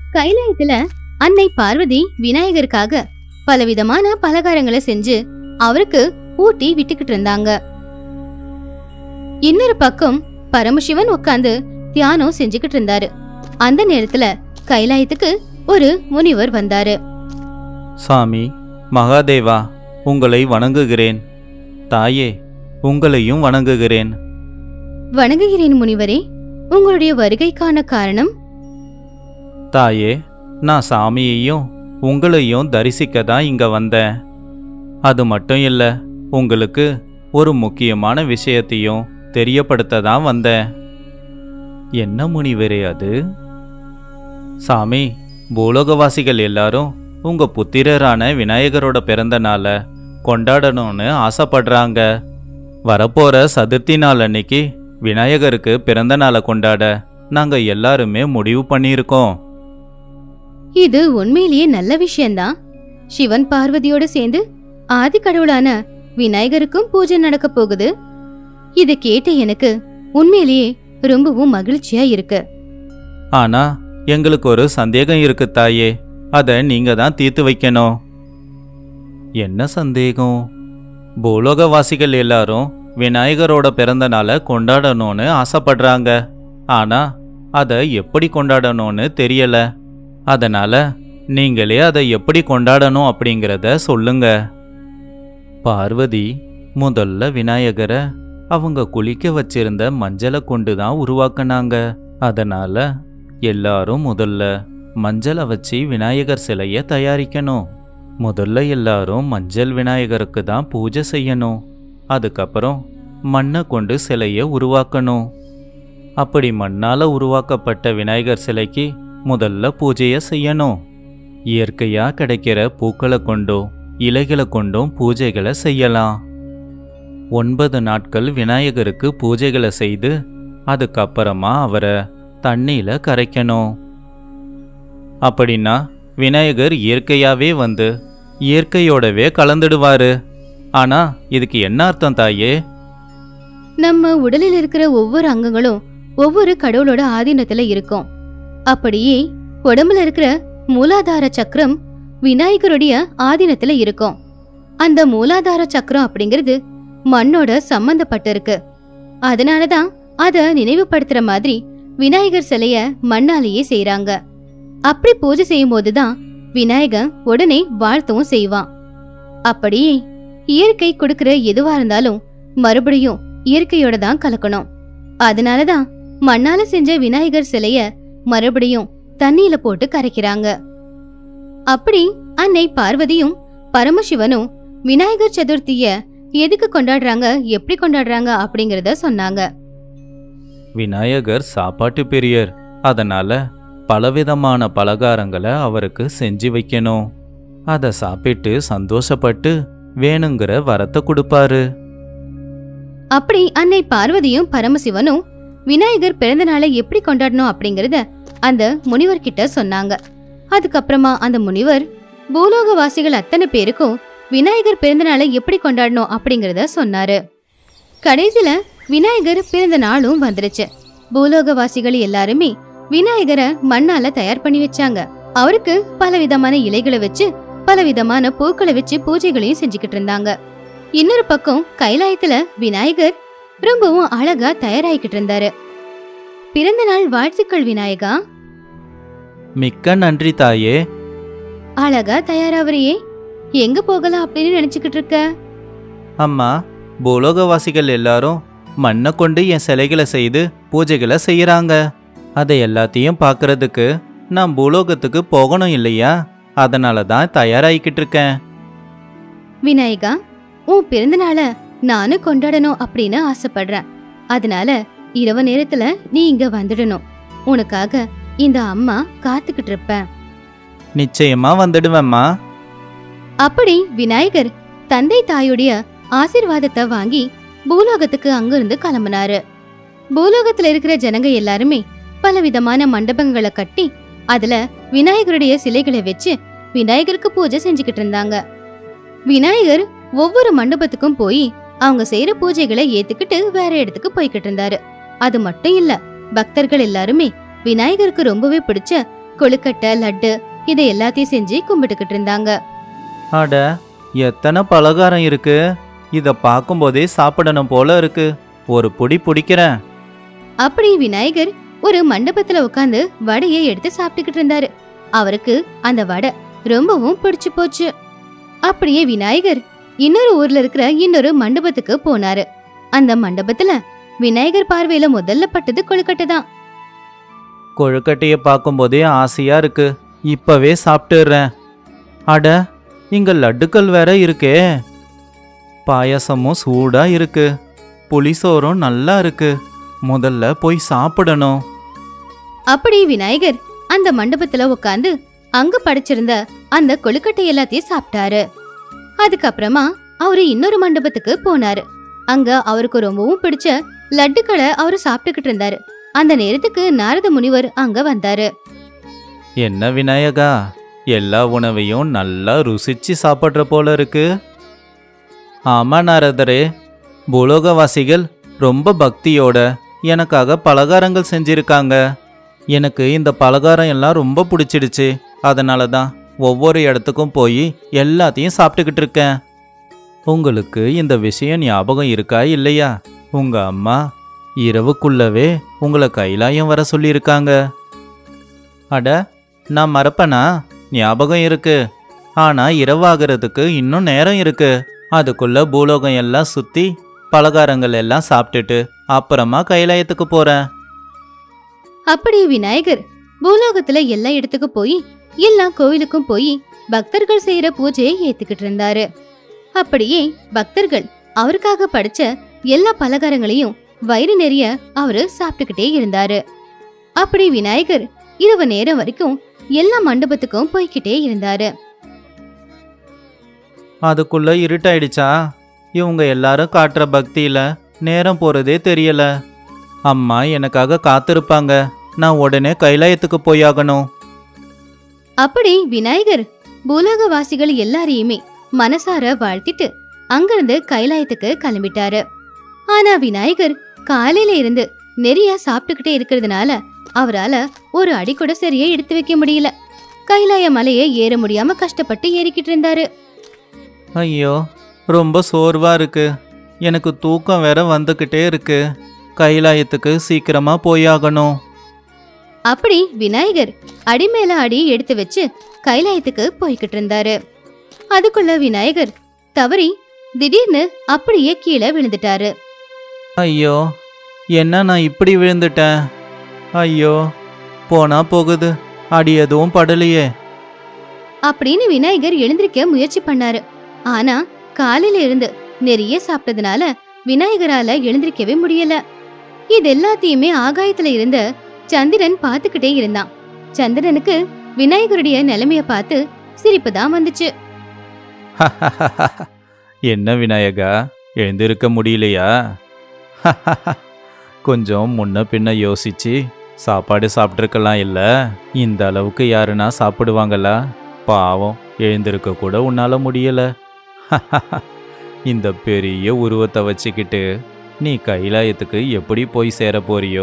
கைலாயத்துல அன்னை பார்வதி விநாயகருக்காக பலவிதமான பலகாரங்களை செஞ்சு அவருக்கு ஊட்டி விட்டுக்கிட்டு இருந்தாங்க இன்னொரு பக்கம் பரமசிவன் உட்கார்ந்து தியானம் செஞ்சுக்கிட்டு இருந்தாரு அந்த நேரத்துல கைலாயத்துக்கு ஒரு முனிவர் வந்தாரு சாமி மகாதேவா உங்களை வணங்குகிறேன் தாயே உங்களையும் வணங்குகிறேன் வணங்குகிறேன் முனிவரே உங்களுடைய வருகைக்கான காரணம் தாயே நான் சாமியையும் உங்களையும் தரிசிக்க தான் இங்க வந்தேன் அது மட்டும் இல்ல உங்களுக்கு ஒரு முக்கியமான விஷயத்தையும் தெரியப்படுத்த தான் வந்தேன் என்ன முனிவரே அது சாமி பூலோகவாசிகள் எல்லாரும் உங்க புத்திரரான விநாயகரோட பிறந்த நாளை கொண்டாடணும்னு ஆசைப்படுறாங்க வரப்போற சதுர்த்தி நாள் அன்னைக்கு விநாயகருக்கு பிறந்த நாளை கொண்டாட நாங்க எல்லாருமே முடிவு பண்ணியிருக்கோம் இது உண்மையிலேயே நல்ல விஷயம்தான் சிவன் பார்வதியோட சேர்ந்து ஆதி கடவுளான விநாயகருக்கும் பூஜை நடக்க போகுது இத கேட்ட எனக்கு உண்மையிலேயே ரொம்பவும் மகிழ்ச்சியா இருக்கு ஆனா எங்களுக்கு ஒரு சந்தேகம் இருக்கு தாயே அதை நீங்க தான் தீர்த்து வைக்கணும் என்ன சந்தேகம் பூலோகவாசிகள் எல்லாரும் விநாயகரோட பிறந்த நாளை கொண்டாடணும்னு ஆசைப்படுறாங்க ஆனா அதை எப்படி கொண்டாடணும்னு தெரியல அதனால நீங்களே அதை எப்படி கொண்டாடணும் அப்படிங்கிறத சொல்லுங்க பார்வதி முதல்ல விநாயகரை அவங்க குளிக்க வச்சிருந்த மஞ்சளை கொண்டு தான் உருவாக்குனாங்க அதனால எல்லாரும் முதல்ல மஞ்சளை வச்சு விநாயகர் சிலைய தயாரிக்கணும் முதல்ல எல்லாரும் மஞ்சள் விநாயகருக்கு தான் பூஜை செய்யணும் அதுக்கப்புறம் மண்ணை கொண்டு சிலைய உருவாக்கணும் அப்படி மண்ணால உருவாக்கப்பட்ட விநாயகர் சிலைக்கு முதல்ல பூஜையை செய்யணும் இயற்கையா கிடைக்கிற பூக்களை கொண்டும் இலைகளை கொண்டும் பூஜைகளை செய்யலாம் ஒன்பது நாட்கள் விநாயகருக்கு பூஜைகளை செய்து அதுக்கப்புறமா அவரை தண்ணியில கரைக்கணும் அப்படின்னா விநாயகர் இயற்கையாவே வந்து இயற்கையோடவே கலந்துடுவாரு ஆனா இதுக்கு என்ன அர்த்தம் தாயே நம்ம உடலில் இருக்கிற ஒவ்வொரு அங்கங்களும் ஒவ்வொரு கடவுளோட ஆதீனத்துல இருக்கும் அப்படியே உடம்புல இருக்கிற மூலாதார சக்கரம் விநாயகருடைய ஆதீனத்துல இருக்கும் அந்த மூலாதார சக்கரம் அப்படிங்கிறது மண்ணோட சம்பந்தப்பட்டிருக்கு அதனாலதான் அத நினைவுபடுத்துற மாதிரி விநாயகர் சிலைய மண்ணாலேயே செய்றாங்க அப்படி பூஜை செய்யும் போதுதான் விநாயகர் உடனே வாழ்த்தவும் செய்வான் அப்படியே இயற்கை கொடுக்கிற எதுவா இருந்தாலும் மறுபடியும் இயற்கையோட தான் கலக்கணும் அதனாலதான் மண்ணால செஞ்ச விநாயகர் சிலைய மறுபடியும் தண்ணியில போட்டு கரைக்கிறாங்க அப்படி அன்னை பார்வதியும் பரமசிவனும் விநாயகர் சதுர்த்திய எதுக்கு கொண்டாடுறாங்க எப்படி கொண்டாடுறாங்க அப்படிங்கறத சொன்னாங்க விநாயகர் சாப்பாட்டு பிரியர் அதனால பலவிதமான பலகாரங்களை அவருக்கு செஞ்சு வைக்கணும் அதை சாப்பிட்டு சந்தோஷப்பட்டு வேணுங்கிற வரத்தை கொடுப்பாரு அப்படி அன்னை பார்வதியும் பரமசிவனும் விநாயகர் பிறந்த நாளை எப்படி கொண்டாடணும் அப்படிங்கறத அந்த முனிவர் கிட்ட சொன்னாங்க அதுக்கப்புறமா அந்த முனிவர் பூலோகவாசிகள் அத்தனை பேருக்கும் விநாயகர் பிறந்த நாளை எப்படி கொண்டாடணும் அப்படிங்கறத சொன்னாரு கடைசில விநாயகர் பிறந்த நாளும் வந்துருச்சு பூலோகவாசிகள் எல்லாருமே விநாயகரை மண்ணால தயார் பண்ணி வச்சாங்க அவருக்கு பல விதமான இலைகளை வச்சு பல விதமான பூக்களை வச்சு பூஜைகளையும் செஞ்சுக்கிட்டு இருந்தாங்க இன்னொரு பக்கம் கைலாயத்துல விநாயகர் ரொம்பவும் அழகா தயாராகிக்கிட்டு இருந்தாரு பிறந்த நாள் வாழ்த்துக்கள் விநாயகா மிக்க நன்றி தாயே அழகா தயாராவறியே எங்க போகலாம் அப்படின்னு நினைச்சுக்கிட்டு இருக்க அம்மா பூலோகவாசிகள் எல்லாரும் மண்ணை கொண்டு என் சிலைகளை செய்து பூஜைகளை செய்யறாங்க அதை எல்லாத்தையும் பார்க்கறதுக்கு நான் பூலோகத்துக்கு போகணும் இல்லையா அதனால தான் தயாராகிக்கிட்டு இருக்கேன் விநாயகா உன் பிறந்த நாள நானும் கொண்டாடணும் அப்படின்னு ஆசைப்படுறேன் அதனால இரவு நேரத்துல நீ இங்க வந்துடணும் உனக்காக இந்த அம்மா காத்துக்கிட்டு இருப்பேன் நிச்சயமா வந்துடுவேம்மா அப்படி விநாயகர் தந்தை தாயுடைய ஆசீர்வாதத்தை வாங்கி பூலோகத்துக்கு அங்கிருந்து கிளம்புனாரு பூலோகத்துல இருக்கிற ஜனங்க எல்லாருமே பலவிதமான மண்டபங்களை கட்டி அதுல விநாயகருடைய சிலைகளை வச்சு விநாயகருக்கு பூஜை செஞ்சுக்கிட்டு இருந்தாங்க விநாயகர் ஒவ்வொரு மண்டபத்துக்கும் போய் அவங்க செய்யற பூஜைகளை ஏத்துக்கிட்டு வேற இடத்துக்கு போய்கிட்டு இருந்தாரு அது மட்டும் இல்ல பக்தர்கள் எல்லாருமே விநாயகருக்கு ரொம்பவே பிடிச்ச கொழுக்கட்டை லட்டு இதை எல்லாத்தையும் செஞ்சு கும்பிட்டுக்கிட்டு இருந்தாங்க அட எத்தனை பலகாரம் இருக்கு இத பார்க்கும்போதே சாப்பிடணும் போல இருக்கு ஒரு புடி பிடிக்கிறேன் அப்படி விநாயகர் ஒரு மண்டபத்துல உட்கார்ந்து வடையை எடுத்து சாப்பிட்டுக்கிட்டு இருந்தாரு அவருக்கு அந்த வடை ரொம்பவும் பிடிச்சு போச்சு அப்படியே விநாயகர் இன்னொரு ஊர்ல இருக்கிற இன்னொரு மண்டபத்துக்கு போனாரு அந்த மண்டபத்துல விநாயகர் பார்வையில முதல்ல பட்டது கொழுக்கட்டை தான் கொழுக்கட்டைய பார்க்கும்போதே ஆசையா இருக்கு இப்பவே சாப்பிட்டுறேன் அட இங்க லட்டுக்கள் வேற இருக்கே பாயாசமும் சூடா இருக்கு புளிசோறும் நல்லா இருக்கு முதல்ல போய் சாப்பிடணும் அப்படி விநாயகர் அந்த மண்டபத்துல உட்கார்ந்து அங்க படைச்சிருந்த அந்த கொழுக்கட்டை எல்லாத்தையும் சாப்பிட்டாரு அதுக்கப்புறமா அவரு இன்னொரு மண்டபத்துக்கு போனாரு அங்க அவருக்கு ரொம்பவும் பிடிச்ச லட்டுக்களை அவரு சாப்பிட்டுக்கிட்டு இருந்தாரு அந்த நேரத்துக்கு நாரத முனிவர் அங்க வந்தாரு என்ன விநாயகா எல்லா உணவையும் நல்லா ருசிச்சு சாப்பிட்ற போல இருக்கு ஆமா நாரதரே பூலோகவாசிகள் ரொம்ப பக்தியோட எனக்காக பலகாரங்கள் செஞ்சிருக்காங்க எனக்கு இந்த பலகாரம் எல்லாம் ரொம்ப பிடிச்சிடுச்சு அதனால தான் ஒவ்வொரு இடத்துக்கும் போய் எல்லாத்தையும் சாப்பிட்டுக்கிட்டு இருக்கேன் உங்களுக்கு இந்த விஷயம் ஞாபகம் இருக்கா இல்லையா உங்க அம்மா இரவுக்குள்ளவே உங்களை கைலாயம் வர சொல்லியிருக்காங்க அட நான் மறப்பனா ஞாபகம் இருக்கு ஆனா இரவாகிறதுக்கு இன்னும் நேரம் இருக்கு அதுக்குள்ள பூலோகம் எல்லாம் சுத்தி பலகாரங்கள் எல்லாம் சாப்பிட்டுட்டு அப்புறமா கைலாயத்துக்கு போறேன் அப்படி விநாயகர் பூலோகத்துல எல்லா இடத்துக்கும் போய் எல்லா கோவிலுக்கும் போய் பக்தர்கள் செய்யற பூஜையை ஏத்துக்கிட்டு இருந்தாரு அப்படியே பக்தர்கள் அவருக்காக படிச்ச எல்லா பலகாரங்களையும் வயிறு நிறைய அவரு சாப்பிட்டுக்கிட்டே இருந்தாரு அப்படி விநாயகர் இரவு நேரம் வரைக்கும் எல்லா மண்டபத்துக்கும் போய்கிட்டே இருந்தாரு அதுக்குள்ள இருட்டாயிடுச்சா இவங்க எல்லாரும் காட்டுற பக்தியில நேரம் போறதே தெரியல அம்மா எனக்காக காத்திருப்பாங்க நான் உடனே கைலாயத்துக்கு போயாகணும் அப்படி விநாயகர் பூலோகவாசிகள் எல்லாரையுமே மனசார வாழ்த்திட்டு அங்கிருந்து கைலாயத்துக்கு கிளம்பிட்டாரு ஆனா விநாயகர் காலையில இருந்து நிறைய சாப்பிட்டுக்கிட்டே இருக்கிறதுனால அவரால ஒரு அடி கூட சரியா எடுத்து வைக்க முடியல கைலாய மலையை ஏற முடியாம கஷ்டப்பட்டு ஏறிக்கிட்டு இருந்தாரு ஐயோ ரொம்ப சோர்வா இருக்கு எனக்கு தூக்கம் வேற வந்துக்கிட்டே இருக்கு கைலாயத்துக்கு சீக்கிரமா போயாகணும் அப்படி விநாயகர் அடி மேல அடி எடுத்து வச்சு கைலாயத்துக்கு போய்கிட்டு இருந்தாரு அதுக்குள்ள விநாயகர் தவறி திடீர்னு அப்படியே கீழே விழுந்துட்டாரு ஐயோ என்ன நான் இப்படி விழுந்துட்டேன் ஐயோ போனா போகுது அடி எதுவும் படலையே அப்படின்னு விநாயகர் எழுந்திருக்க முயற்சி பண்ணாரு ஆனா காலையில இருந்து நிறைய சாப்பிட்டதுனால விநாயகரால எழுந்திருக்கவே முடியல இது எல்லாத்தையுமே ஆகாயத்துல இருந்த சந்திரன் பார்த்துக்கிட்டே இருந்தான் சந்திரனுக்கு விநாயகருடைய நிலைமைய பார்த்து சிரிப்பு தான் வந்துச்சு என்ன விநாயகா எழுந்திருக்க முடியலையா கொஞ்சம் முன்ன பின்ன யோசிச்சு சாப்பாடு சாப்பிட்ருக்கலாம் இல்ல இந்த அளவுக்கு யாருன்னா சாப்பிடுவாங்களா பாவம் எழுந்திருக்க கூட உன்னால முடியல இந்த பெரிய உருவத்தை வச்சுக்கிட்டு நீ கைலாயத்துக்கு எப்படி போய் சேர போறியோ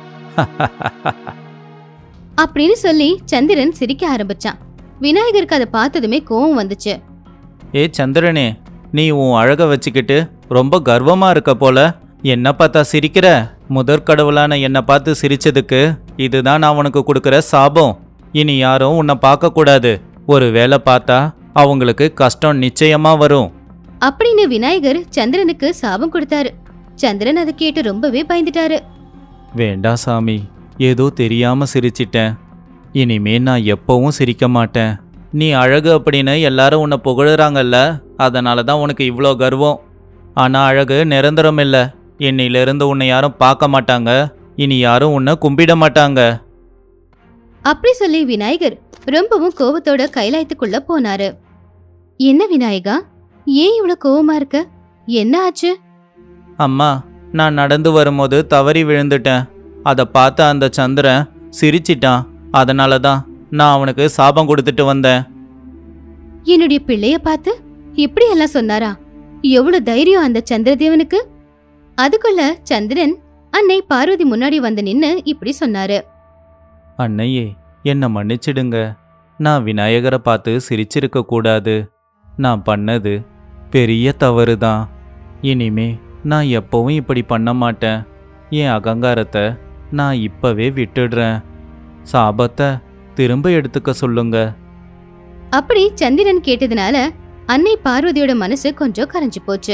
அப்படின்னு சொல்லி சந்திரன் சிரிக்க ஆரம்பிச்சான் விநாயகருக்கு அதை பார்த்ததுமே கோவம் வந்துச்சு ஏ சந்திரனே நீ உன் அழக வச்சுக்கிட்டு ரொம்ப கர்வமா இருக்க போல என்ன பார்த்தா சிரிக்கிற முதற் கடவுளான என்னை பார்த்து சிரிச்சதுக்கு இதுதான் நான் உனக்கு கொடுக்குற சாபம் இனி யாரும் உன்னை பார்க்க கூடாது ஒரு வேலை பார்த்தா அவங்களுக்கு கஷ்டம் நிச்சயமா வரும் அப்படின்னு விநாயகர் சந்திரனுக்கு சாபம் கொடுத்தாரு சந்திரன் அதை கேட்டு ரொம்பவே பயந்துட்டாரு வேண்டாம் சாமி ஏதோ தெரியாம சிரிச்சிட்டேன் இனிமே நான் எப்பவும் சிரிக்க மாட்டேன் நீ அழகு அப்படின்னு எல்லாரும் உன்னை புகழுறாங்கல்ல அதனால தான் உனக்கு இவ்வளோ கர்வம் ஆனா அழகு நிரந்தரம் இல்லை இன்னிலிருந்து உன்னை யாரும் பார்க்க மாட்டாங்க இனி யாரும் உன்னை கும்பிட மாட்டாங்க அப்படி சொல்லி விநாயகர் ரொம்பவும் கோவத்தோட கைலாயத்துக்குள்ள போனாரு என்ன விநாயகா ஏன் இவ்வளவு கோவமா இருக்க என்ன ஆச்சு அம்மா நான் நடந்து வரும்போது தவறி விழுந்துட்டேன் அதை பார்த்த அந்த சந்திரன் சிரிச்சிட்டான் அதனால தான் நான் அவனுக்கு சாபம் கொடுத்துட்டு வந்தேன் என்னுடைய பிள்ளைய பார்த்து இப்படி எல்லாம் சொன்னாரா எவ்வளவு தைரியம் அந்த சந்திரதேவனுக்கு அதுக்குள்ள சந்திரன் அன்னை பார்வதி முன்னாடி வந்து நின்னு இப்படி சொன்னாரு அன்னையே என்னை மன்னிச்சிடுங்க நான் விநாயகரை பார்த்து சிரிச்சிருக்க கூடாது நான் பண்ணது பெரிய தவறு தான் இனிமே நான் எப்பவும் இப்படி பண்ண மாட்டேன் என் அகங்காரத்தை நான் இப்பவே விட்டுடுறேன் சாபத்தை திரும்ப எடுத்துக்க சொல்லுங்க அப்படி சந்திரன் கேட்டதுனால அன்னை பார்வதியோட மனசு கொஞ்சம் கரைஞ்சு போச்சு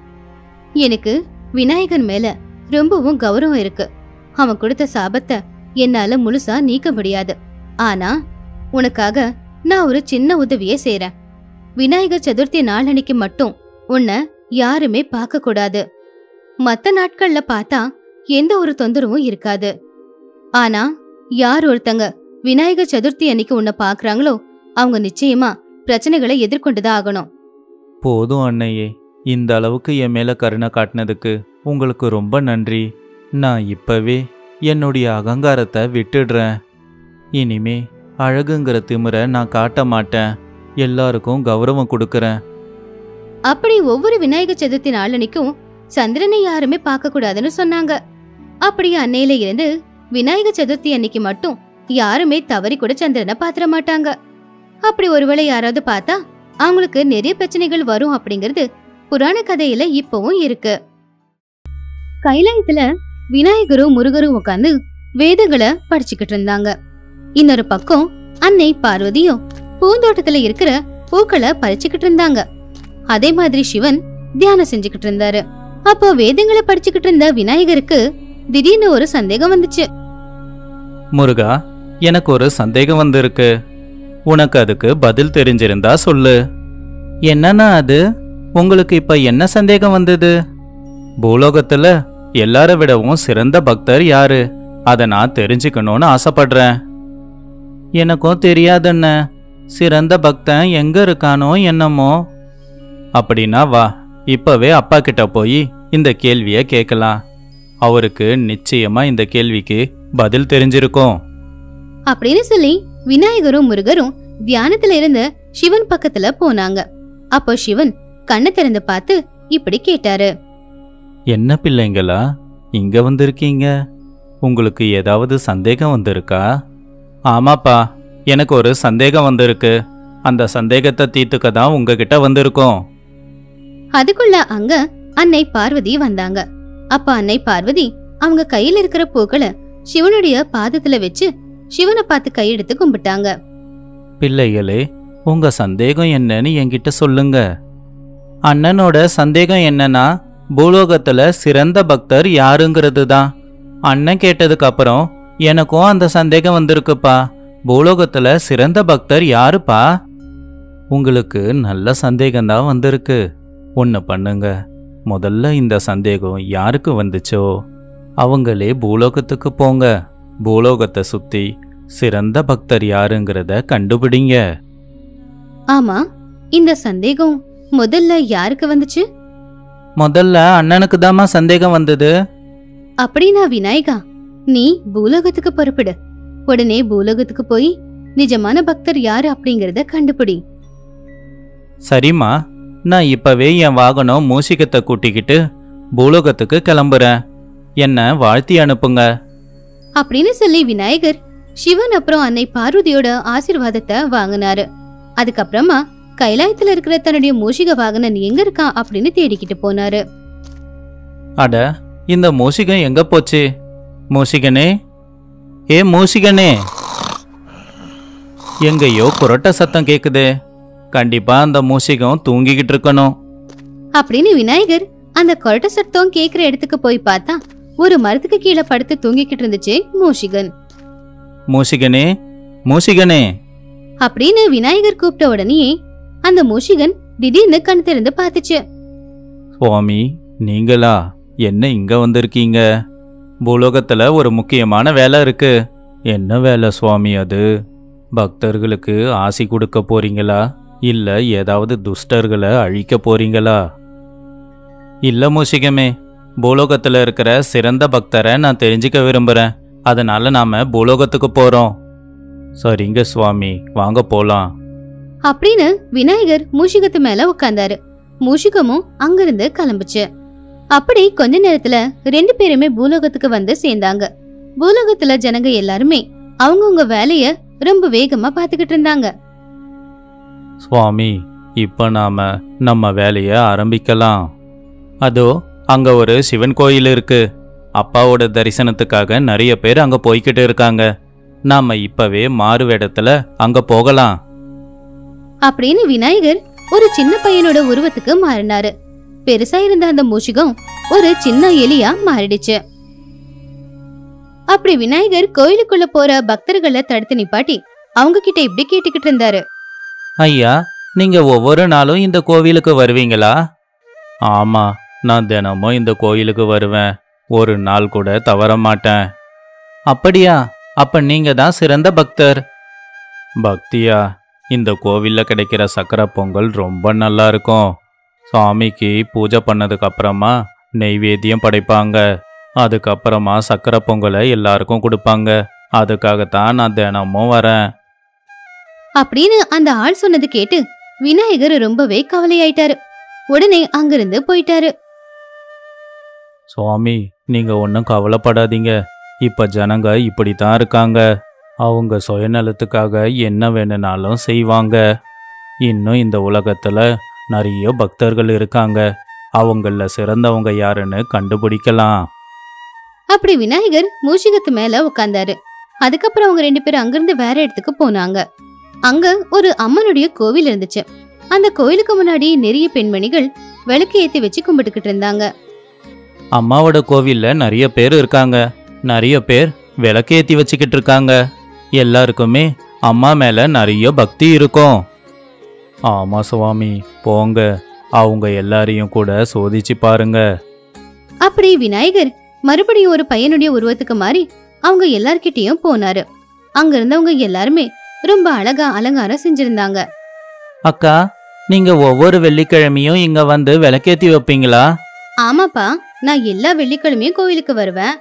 எனக்கு விநாயகன் மேல ரொம்பவும் கௌரவம் இருக்கு அவன் கொடுத்த சாபத்தை என்னால முழுசா நீக்க முடியாது ஆனா உனக்காக நான் ஒரு சின்ன உதவியே செய்றேன் விநாயகர் சதுர்த்தி நாளன்னைக்கு மட்டும் உன்னை யாருமே பார்க்க கூடாது மத்த நாட்கள்ல பார்த்தா எந்த ஒரு தொந்தரவும் இருக்காது ஆனா யார் ஒருத்தங்க விநாயகர் சதுர்த்தி அன்னைக்கு உன்னை பாக்குறாங்களோ அவங்க நிச்சயமா பிரச்சனைகளை எதிர்கொண்டுதான் ஆகணும் போதும் அன்னையே இந்த அளவுக்கு என் மேல கருணை காட்டினதுக்கு உங்களுக்கு ரொம்ப நன்றி நான் இப்பவே என்னுடைய அகங்காரத்தை விட்டுடுறேன் இனிமே அழகுங்கிற திமிரை நான் காட்ட மாட்டேன் எல்லாருக்கும் கௌரவம் கொடுக்கறேன் அப்படி ஒவ்வொரு விநாயகர் சதுர்த்தி நாளன்னைக்கும் சந்திரனை யாருமே பார்க்க கூடாதுன்னு சொன்னாங்க அப்படி அன்னையில இருந்து விநாயகர் சதுர்த்தி அன்னைக்கு மட்டும் யாருமே தவறி கூட சந்திரனை பாத்திர மாட்டாங்க அப்படி ஒருவேளை யாராவது பார்த்தா அவங்களுக்கு நிறைய பிரச்சனைகள் வரும் அப்படிங்கிறது புராண கதையில இப்பவும் இருக்கு கைலாயத்துல விநாயகரும் முருகரும் உட்காந்து வேதங்களை படிச்சுக்கிட்டு இருந்தாங்க இன்னொரு பக்கம் அன்னை பார்வதியும் பூந்தோட்டத்துல இருக்கிற பூக்களை பறிச்சுக்கிட்டு இருந்தாங்க அதே மாதிரி சிவன் தியானம் செஞ்சுக்கிட்டு இருந்தாரு அப்போ வேதங்களை படிச்சுக்கிட்டு இருந்த விநாயகருக்கு திடீர்னு ஒரு சந்தேகம் வந்துச்சு முருகா எனக்கு ஒரு சந்தேகம் வந்திருக்கு உனக்கு அதுக்கு பதில் தெரிஞ்சிருந்தா சொல்லு என்னன்னா அது உங்களுக்கு இப்ப என்ன சந்தேகம் வந்தது பூலோகத்துல எல்லார விடவும் சிறந்த பக்தர் யாரு அதை நான் தெரிஞ்சுக்கணும்னு ஆசைப்படுறேன் எனக்கும் தெரியாதுன்ன சிறந்த பக்தன் எங்க இருக்கானோ என்னமோ அப்படின்னா வா இப்பவே அப்பா கிட்ட போய் இந்த கேள்விய கேட்கலாம் அவருக்கு நிச்சயமா இந்த கேள்விக்கு பதில் தெரிஞ்சிருக்கும் அப்படின்னு சொல்லி விநாயகரும் முருகரும் தியானத்துல இருந்த சிவன் பக்கத்துல போனாங்க அப்போ சிவன் கண்ணை திறந்து பார்த்து இப்படி கேட்டாரு என்ன பிள்ளைங்களா இங்க வந்திருக்கீங்க உங்களுக்கு ஏதாவது சந்தேகம் வந்திருக்கா ஆமாப்பா எனக்கு ஒரு சந்தேகம் வந்திருக்கு அந்த சந்தேகத்தை தீர்த்துக்க தான் உங்ககிட்ட வந்திருக்கோம் அதுக்குள்ள அங்க அன்னை பார்வதி வந்தாங்க அப்ப அன்னை பார்வதி அவங்க கையில இருக்கிற பூக்களை சிவனுடைய பாதத்துல வச்சு சிவனை பார்த்து கையெடுத்து கும்பிட்டாங்க பிள்ளைகளே உங்க சந்தேகம் என்னன்னு என்கிட்ட சொல்லுங்க அண்ணனோட சந்தேகம் என்னன்னா பூலோகத்துல சிறந்த பக்தர் யாருங்கிறது தான் அண்ணன் கேட்டதுக்கு அப்புறம் எனக்கும் அந்த சந்தேகம் வந்திருக்குப்பா பூலோகத்துல சிறந்த பக்தர் யாருப்பா உங்களுக்கு நல்ல சந்தேகம் தான் வந்திருக்கு ஒன்று பண்ணுங்க முதல்ல இந்த சந்தேகம் யாருக்கு வந்துச்சோ அவங்களே பூலோகத்துக்கு போங்க பூலோகத்தை சுத்தி சிறந்த பக்தர் யாருங்கிறத கண்டுபிடிங்க ஆமா இந்த சந்தேகம் முதல்ல யாருக்கு வந்துச்சு முதல்ல அண்ணனுக்கு தாம்மா சந்தேகம் வந்தது அப்படின்னா விநாயகா நீ பூலோகத்துக்கு பொறுப்பிடு உடனே பூலோகத்துக்கு போய் நிஜமான பக்தர் யாரு அப்படிங்கறத கண்டுபிடி சரிம்மா நான் இப்பவே என் வாகனம் மூசிகத்தை கூட்டிக்கிட்டு பூலோகத்துக்கு கிளம்புறேன் என்ன வாழ்த்தி அனுப்புங்க அப்படின்னு சொல்லி விநாயகர் சிவன் அப்புறம் அன்னை பார்வதியோட ஆசீர்வாதத்தை வாங்கினாரு அதுக்கப்புறமா கைலாயத்துல இருக்கிற தன்னுடைய மூஷிக வாகனன் எங்க இருக்கான் அப்படின்னு தேடிக்கிட்டு போனாரு அட இந்த மூசிகம் எங்க போச்சு மூசிகனே ஏ மூசிகனே எங்கேயோ குரட்ட சத்தம் கேக்குதே கண்டிப்பா அந்த மூசிகம் தூங்கிக்கிட்டு இருக்கணும் அப்படின்னு விநாயகர் அந்த கொரட்ட சத்தம் கேக்குற இடத்துக்கு போய் பார்த்தா ஒரு மரத்துக்கு கீழே படுத்து தூங்கிக்கிட்டு இருந்துச்சு மூஷிகன் மூசிகனே மூசிகனே அப்படின்னு விநாயகர் கூப்பிட்ட உடனே அந்த மூஷிகன் திடீர்னு கண் திறந்து பார்த்துச்சு சுவாமி நீங்களா என்ன இங்க வந்திருக்கீங்க பூலோகத்துல ஒரு முக்கியமான வேலை இருக்கு என்ன வேலை சுவாமி அது பக்தர்களுக்கு ஆசி கொடுக்க போறீங்களா இல்ல ஏதாவது துஷ்டர்களை அழிக்க போறீங்களா இல்ல மூஷிகமே பூலோகத்துல இருக்கிற சிறந்த பக்தரை நான் தெரிஞ்சுக்க விரும்புறேன் அதனால நாம பூலோகத்துக்கு போறோம் சரிங்க சுவாமி வாங்க போலாம் அப்படின்னு விநாயகர் மூஷிகத்து மேல உட்கார்ந்தாரு மூஷிகமும் அங்கிருந்து கிளம்புச்சு அப்படி கொஞ்ச நேரத்துல ரெண்டு பேருமே பூலோகத்துக்கு வந்து சேர்ந்தாங்க பூலோகத்துல ஜனங்க எல்லாருமே அவங்கவங்க வேலைய ரொம்ப வேகமா பாத்துக்கிட்டு இருந்தாங்க சுவாமி இப்போ நாம நம்ம வேலையை ஆரம்பிக்கலாம் அதோ அங்க ஒரு சிவன் கோயில் இருக்கு அப்பாவோட தரிசனத்துக்காக நிறைய பேர் அங்க போய்கிட்டு இருக்காங்க நாம இப்பவே மாறு வேடத்துல அங்க போகலாம் அப்படின்னு விநாயகர் ஒரு சின்ன பையனோட உருவத்துக்கு மாறினாரு பெருசா இருந்த அந்த மூஷிகம் ஒரு சின்ன எலியா மாறிடுச்சு அப்படி விநாயகர் கோயிலுக்குள்ள போற பக்தர்களை தடுத்து நிப்பாட்டி அவங்க கிட்ட இப்படி கேட்டுக்கிட்டு இருந்தாரு ஐயா நீங்க ஒவ்வொரு நாளும் இந்த கோவிலுக்கு வருவீங்களா ஆமா நான் தினமும் இந்த கோயிலுக்கு வருவேன் ஒரு நாள் கூட தவற மாட்டேன் அப்படியா அப்ப நீங்க தான் சிறந்த பக்தர் பக்தியா இந்த கோவில்ல கிடைக்கிற சக்கரை பொங்கல் ரொம்ப நல்லா இருக்கும் சாமிக்கு பூஜை பண்ணதுக்கு அப்புறமா நெய்வேத்தியம் படைப்பாங்க அதுக்கப்புறமா சக்கரை பொங்கலை எல்லாருக்கும் கொடுப்பாங்க அதுக்காகத்தான் நான் தினமும் வரேன் அப்படின்னு அந்த ஆள் சொன்னது கேட்டு விநாயகர் ரொம்பவே கவலையாயிட்டாரு உடனே அங்கிருந்து போயிட்டாரு சுவாமி நீங்க ஒன்றும் கவலைப்படாதீங்க இப்ப ஜனங்க இப்படித்தான் இருக்காங்க அவங்க சுயநலத்துக்காக என்ன வேணும்னாலும் செய்வாங்க இன்னும் இந்த உலகத்துல நிறைய பக்தர்கள் இருக்காங்க அவங்கள சிறந்தவங்க யாருன்னு கண்டுபிடிக்கலாம் அப்படி விநாயகர் மூஷிகத்து மேல உட்கார்ந்தாரு அதுக்கப்புறம் அவங்க ரெண்டு பேரும் அங்கிருந்து வேற இடத்துக்கு போனாங்க அங்க ஒரு அம்மனுடைய கோவில் இருந்துச்சு அந்த கோயிலுக்கு முன்னாடி நிறைய பெண்மணிகள் விளக்கு ஏத்தி வச்சு கும்பிட்டுக்கிட்டு இருந்தாங்க அம்மாவோட கோவில்ல நிறைய பேர் இருக்காங்க நிறைய பேர் விளக்கேத்தி வச்சுக்கிட்டு இருக்காங்க எல்லாருக்குமே அம்மா மேல நிறைய பக்தி இருக்கும் ஆமா சுவாமி போங்க அவங்க எல்லாரையும் கூட சோதிச்சு பாருங்க அப்படி விநாயகர் மறுபடியும் ஒரு பையனுடைய உருவத்துக்கு மாறி அவங்க எல்லார்கிட்டயும் போனாரு அங்க இருந்தவங்க எல்லாருமே ரொம்ப அழகா அலங்காரம் செஞ்சிருந்தாங்க அக்கா நீங்க ஒவ்வொரு வெள்ளிக்கிழமையும் இங்க வந்து விளக்கேத்தி வைப்பீங்களா ஆமாப்பா நான் எல்லா வெள்ளிக்கிழமையும் கோவிலுக்கு வருவேன்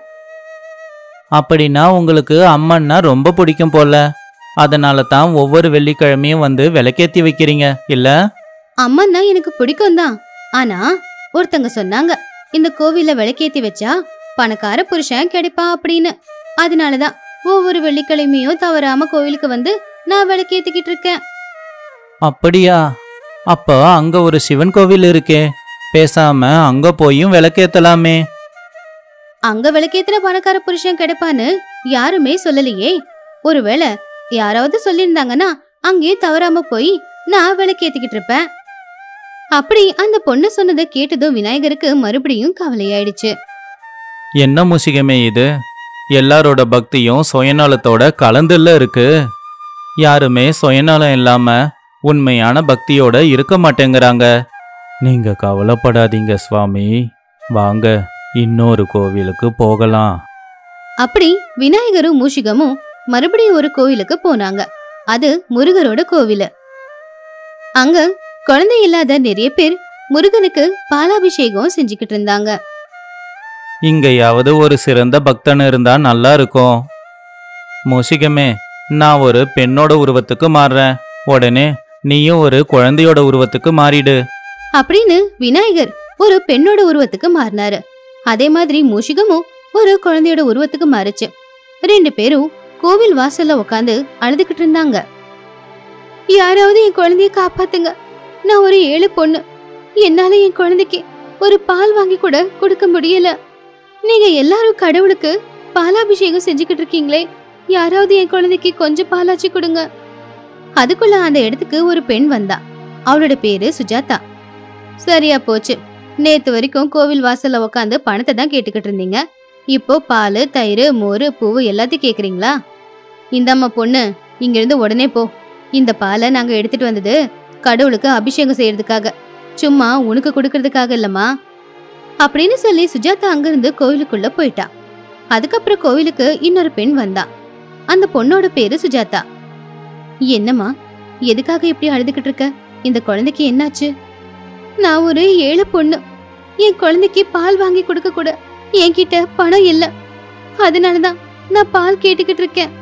அப்படின்னா உங்களுக்கு அம்மன்னா ரொம்ப பிடிக்கும் போல அதனால தான் ஒவ்வொரு வெள்ளிக்கிழமையும் வந்து விளக்கேத்தி வைக்கிறீங்க இல்ல அம்மன்னா எனக்கு பிடிக்கும் தான் ஆனா ஒருத்தங்க சொன்னாங்க இந்த கோவில்ல விளக்கேத்தி வச்சா பணக்கார புருஷன் கிடைப்பான் அப்படின்னு அதனாலதான் ஒவ்வொரு வெள்ளிக்கிழமையும் தவறாம கோவிலுக்கு வந்து நான் விளக்கேத்திக்கிட்டு இருக்கேன் அப்படியா அப்போ அங்க ஒரு சிவன் கோவில் இருக்கே பேசாம அங்க போயும் விளக்கேத்தலாமே அங்க விளக்கேத்தின பணக்கார புருஷன் கிடைப்பான்னு யாருமே சொல்லலையே ஒருவேளை யாராவது சொல்லியிருந்தாங்கன்னா அங்கேயே தவறாம போய் நான் விளக்கேத்திக்கிட்டு இருப்பேன் அப்படி அந்த பொண்ணு சொன்னதை கேட்டதும் விநாயகருக்கு மறுபடியும் கவலையாயிடுச்சு என்ன முசிகமே இது எல்லாரோட பக்தியும் சுயநலத்தோட கலந்துல இருக்கு யாருமே சுயநலம் இல்லாம உண்மையான பக்தியோட இருக்க மாட்டேங்கிறாங்க நீங்க கவலைப்படாதீங்க சுவாமி வாங்க இன்னொரு கோவிலுக்கு போகலாம் அப்படி விநாயகரும் மூஷிகமும் மறுபடியும் ஒரு கோவிலுக்கு போனாங்க அது முருகரோட கோவிலு அங்க குழந்தை இல்லாத நிறைய பேர் முருகனுக்கு பாலாபிஷேகம் செஞ்சுக்கிட்டு இருந்தாங்க இங்கேயாவது ஒரு சிறந்த பக்தன் இருந்தா நல்லா இருக்கும் முசிகமே நான் ஒரு பெண்ணோட உருவத்துக்கு மாறுறேன் உடனே நீயும் ஒரு குழந்தையோட உருவத்துக்கு மாறிடு அப்படின்னு விநாயகர் ஒரு பெண்ணோட உருவத்துக்கு மாறினாரு அதே மாதிரி மூஷிகமும் ஒரு குழந்தையோட உருவத்துக்கு மாறுச்சு ரெண்டு பேரும் கோவில் வாசல்ல உட்காந்து அழுதுகிட்டு இருந்தாங்க யாராவது என் குழந்தைய காப்பாத்துங்க நான் ஒரு ஏழை பொண்ணு என்னால என் குழந்தைக்கு ஒரு பால் வாங்கி கூட கொடுக்க முடியல நீங்க எல்லாரும் கடவுளுக்கு பாலாபிஷேகம் செஞ்சுக்கிட்டு இருக்கீங்களே யாராவது என் குழந்தைக்கு கொஞ்சம் பாலாச்சு கொடுங்க அதுக்குள்ள அந்த இடத்துக்கு ஒரு பெண் வந்தா அவளோட பேரு சுஜாதா சரியா போச்சு நேத்து வரைக்கும் கோவில் வாசல்ல உட்காந்து பணத்தை தான் கேட்டுக்கிட்டு இருந்தீங்க இப்போ பால் தயிர் மோர் பூவு எல்லாத்தையும் கேக்குறீங்களா இந்தம்மா பொண்ணு இங்க இருந்து உடனே போ இந்த பாலை நாங்க எடுத்துட்டு வந்தது கடவுளுக்கு அபிஷேகம் செய்யறதுக்காக சும்மா உனக்கு கொடுக்கறதுக்காக இல்லம்மா அப்படின்னு சொல்லி சுஜாதா அங்கிருந்து கோவிலுக்குள்ள போயிட்டா அதுக்கப்புறம் கோவிலுக்கு இன்னொரு பெண் வந்தா அந்த பொண்ணோட பேரு சுஜாதா என்னம்மா எதுக்காக இப்படி அழுதுகிட்டு இருக்க இந்த குழந்தைக்கு என்னாச்சு நான் ஒரு ஏழை பொண்ணு என் குழந்தைக்கு பால் வாங்கி கொடுக்க கூட என்கிட்ட பணம் இல்ல அதனாலதான் நான் பால் கேட்டுக்கிட்டு இருக்கேன்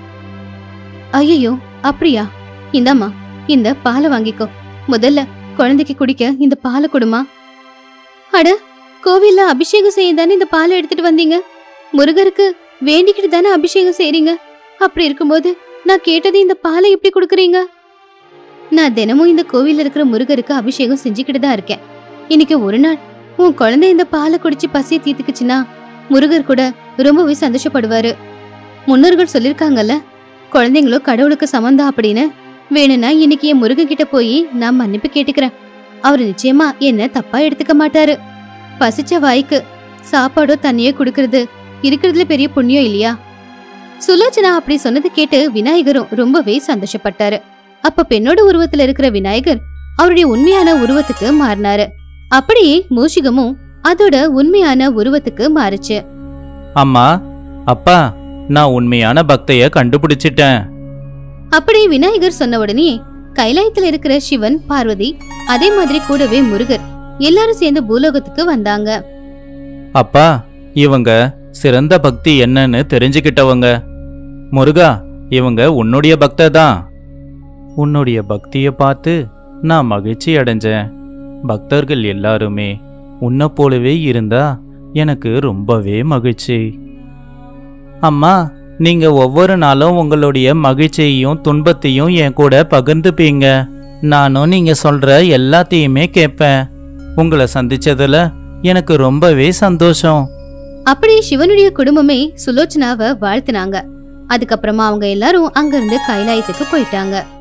ஐயோ அப்படியா இந்தாம்மா இந்த பாலை வாங்கிக்கோ முதல்ல குழந்தைக்கு குடிக்க இந்த பாலை கொடுமா அட கோவில்ல அபிஷேகம் செய்ய தானே இந்த பாலை எடுத்துட்டு வந்தீங்க முருகருக்கு வேண்டிக்கிட்டு தானே அபிஷேகம் செய்றீங்க அப்படி இருக்கும்போது நான் கேட்டது இந்த பாலை எப்படி கொடுக்குறீங்க நான் தினமும் இந்த கோவில்ல இருக்கிற முருகருக்கு அபிஷேகம் செஞ்சுக்கிட்டு தான் இருக்கேன் இன்னைக்கு ஒரு நாள் உன் குழந்தை இந்த பாலை குடிச்சு பசியை தீர்த்துக்குச்சுன்னா முருகர் கூட ரொம்பவே சந்தோஷப்படுவாரு முன்னோர்கள் சொல்லிருக்காங்கல்ல குழந்தைங்களும் கடவுளுக்கு சமந்தம் அப்படின்னு வேணும்னா இன்னைக்கு என் முருகன் கிட்ட போய் நான் மன்னிப்பு கேட்டுக்கிறேன் அவர் நிச்சயமா என்ன தப்பா எடுத்துக்க மாட்டாரு பசிச்ச வாய்க்கு சாப்பாடோ தண்ணியோ கொடுக்கறது இருக்கிறதுல பெரிய புண்ணியம் இல்லையா சுலோச்சனா அப்படி சொன்னது கேட்டு விநாயகரும் ரொம்பவே சந்தோஷப்பட்டாரு அப்ப பெண்ணோட உருவத்துல இருக்கிற விநாயகர் அவருடைய உண்மையான உருவத்துக்கு மாறினாரு அப்படியே மூஷிகமும் அதோட உண்மையான உருவத்துக்கு மாறுச்சு அம்மா அப்பா நான் உண்மையான பக்தைய கண்டுபிடிச்சிட்டேன் அப்படி விநாயகர் சொன்ன உடனே கைலாயத்துல இருக்கிற சிவன் பார்வதி அதே மாதிரி கூடவே முருகர் எல்லாரும் சேர்ந்து பூலோகத்துக்கு வந்தாங்க அப்பா இவங்க சிறந்த பக்தி என்னன்னு தெரிஞ்சுக்கிட்டவங்க முருகா இவங்க உன்னுடைய பக்தை தான் உன்னுடைய பக்தியை பார்த்து நான் மகிழ்ச்சி அடைஞ்சேன் பக்தர்கள் எல்லாருமே உன்னை போலவே இருந்தா எனக்கு ரொம்பவே மகிழ்ச்சி அம்மா நீங்க ஒவ்வொரு நாளும் உங்களுடைய மகிழ்ச்சியையும் துன்பத்தையும் என் கூட பகிர்ந்துப்பீங்க நானும் நீங்க சொல்ற எல்லாத்தையுமே கேட்பேன் உங்களை சந்திச்சதுல எனக்கு ரொம்பவே சந்தோஷம் அப்படி சிவனுடைய குடும்பமே சுலோச்சனாவை வாழ்த்துனாங்க அதுக்கப்புறமா அவங்க எல்லாரும் அங்கிருந்து கைலாயத்துக்கு போயிட்டாங்க